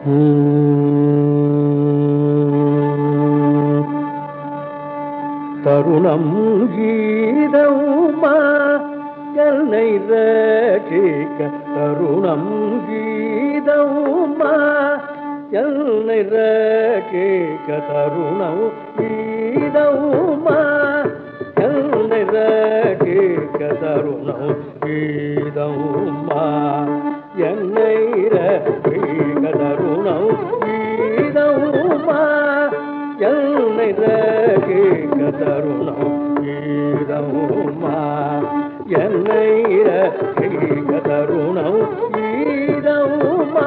தருணம் கீதவுமா என்னை ரட்சிக்க தருணம் கீதவுமா என்னை ரட்சிக்க தருணம் கீதவுமா என்னை ரட்சிக்க தருணம் கீதவுமா என்னை ரட்சிக்க தருணம் கீதவுமா என்னை ரட்சிக்க தருணம் கீதவுமா என்னை ரட்சிக்க தருணம் கீதவுமா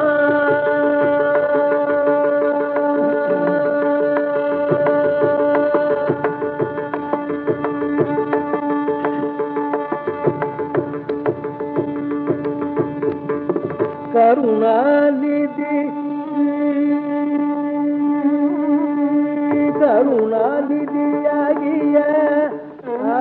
கருணாநிதி கருணாநிதியாகிய ஆ,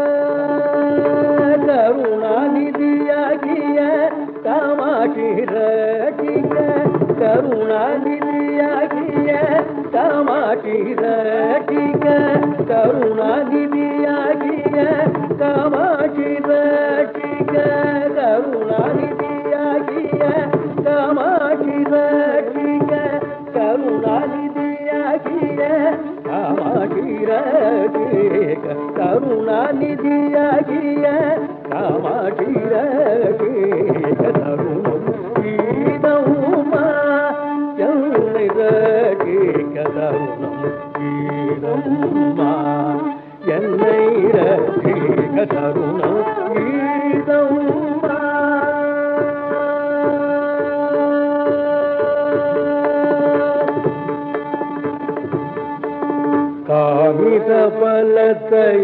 கருணாநிதியாகிய காமாட்சி ரட்சிக்க கருணாநிதியாகிய காமாட்சி ரட்சிக்க கருணாநிதியாகிய காமாட்சி ரட்சிக்க கருணாநிதியாகிய காமாட்சி ரட்சிக்க கருணாநிதியாகிய காமாட்சி ரட்சிக்க கருணாநிதியாகிய காமாட்சி ரட்சிக்க தருணம் கீதவுமா என்னை ரட்சிக்க தருணம் கீதவுமா என்னை ரட்சிக்க தருணம் கீதவுமா காமித பலத்தை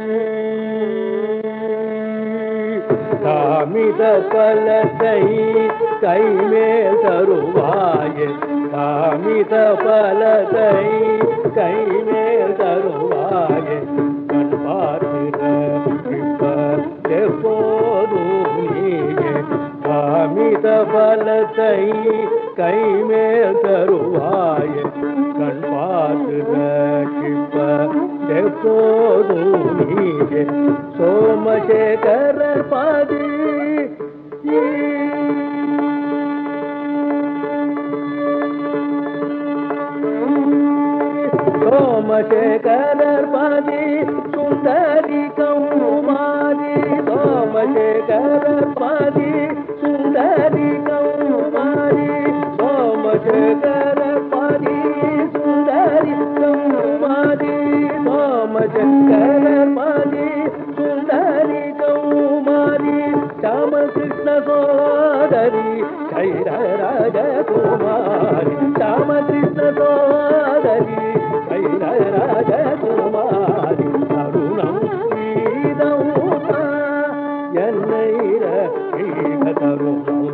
காமித பலத்தை கைமேல் தருவாயே காமித பலத்தை கைமேல் தருவாயே கண் பார்க்கிற எப்போதும் நீயே காமித பலத்தை கைமேல் தருவாயே கண் பார்த்து ரட்சிப்ப எப்போதும் நீயே சோமசேகரர் பாதி சோமசேகரர் பாதி சுந்தரி கௌமாரி சோமசேகரர் பாதி சுந்தரி கௌமாரி சோமசேகரர் பாதி சுந்தரி கௌமாரி சோமசேகரர் பாதி சுந்தரி கௌமாரி ராமகிருஷ்ண சோதரி கைரராஜ குமாரி ராமகிருஷ்ண சோதரி கைரராஜ குமாரி தருணம் கீதவுமா என்னை ரட்சிக்க தருணம்